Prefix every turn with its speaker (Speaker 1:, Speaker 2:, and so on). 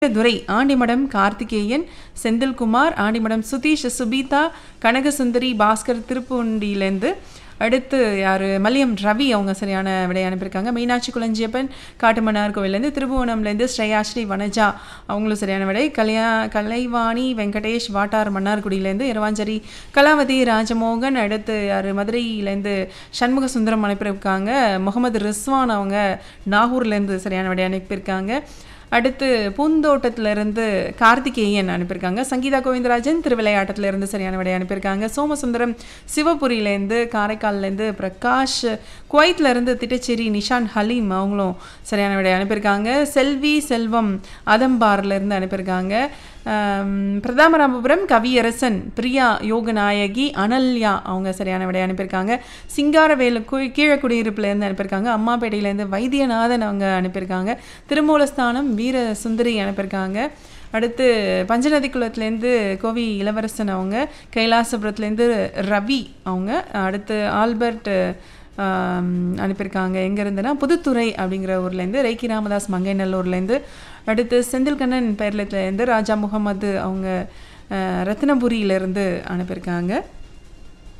Speaker 1: துரை ஆண்டிமடம் கார்த்திகேயன் செந்தில்குமார் ஆண்டிமடம் சுதீஷ் சுபீதா கனகசுந்தரி பாஸ்கர் திருப்பூண்டியிலேருந்து அடுத்து யார் மல்லியம் ரவி அவங்க சரியான விடை அனுப்பியிருக்காங்க மீனாட்சி குளஞ்சியப்பன் காட்டுமன்னார் கோவிலேருந்து திருபுவனம்லேருந்து ஸ்ரேயாஸ்ரீ வனஜா அவங்களும் சரியான விடை கல்யா கலைவாணி வெங்கடேஷ் வாட்டார் மன்னார்குடியிலேருந்து இரவாஞ்சேரி கலாவதி ராஜமோகன் அடுத்து யார் மதுரையிலேருந்து சண்முக சுந்தரம் அனுப்பியிருக்காங்க முகமது ரிஸ்வான் அவங்க நாகூர்லேருந்து சரியான விடை அனுப்பியிருக்காங்க அடுத்து பூந்தோட்டத்திலிருந்து கார்த்திகேயன் அனுப்பியிருக்காங்க சங்கீதா கோவிந்தராஜன் திருவிளையாட்டத்திலிருந்து சரியான விடை அனுப்பியிருக்காங்க சோமசுந்தரம் சிவபுரியிலேருந்து காரைக்கால்லேருந்து பிரகாஷ் குவைத்லேருந்து திட்டச்சேரி நிஷான் ஹலீம் அவங்களும் சரியான விடை அனுப்பியிருக்காங்க செல்வி செல்வம் அதம்பார்லேருந்து அனுப்பியிருக்காங்க ஆம், பிரதாமராமபுரம் கவியரசன் பிரியா யோகநாயகி அனல்யா அவங்க சரியான விடை அனுப்பியிருக்காங்க சிங்காரவேலு கு கீழே குடியிருப்புலேருந்து அனுப்பியிருக்காங்க அம்மாப்பேட்டையிலேருந்து வைத்தியநாதன் அவங்க அனுப்பியிருக்காங்க திருமூலஸ்தானம் வீர சுந்தரி அனுப்பியிருக்காங்க அடுத்து பஞ்சநதி குளத்துலேருந்து கோவி இளவரசன் அவங்க கைலாசபுரத்துலேருந்து ரவி அவங்க அடுத்து ஆல்பர்ட் ஆம், அனுப்பியிருக்காங்க எங்கே இருந்துன்னா புதுத்துறை அப்படிங்கிற ஊர்லேருந்து ரெய்கி ராமதாஸ் மங்கைநல்லூர்லேருந்து அடுத்து செந்தில்கண்ணன் பேர்லத்துலேருந்து ராஜா முகமது அவங்க அஹ், ரத்தினபுரியிலேருந்து அனுப்பியிருக்காங்க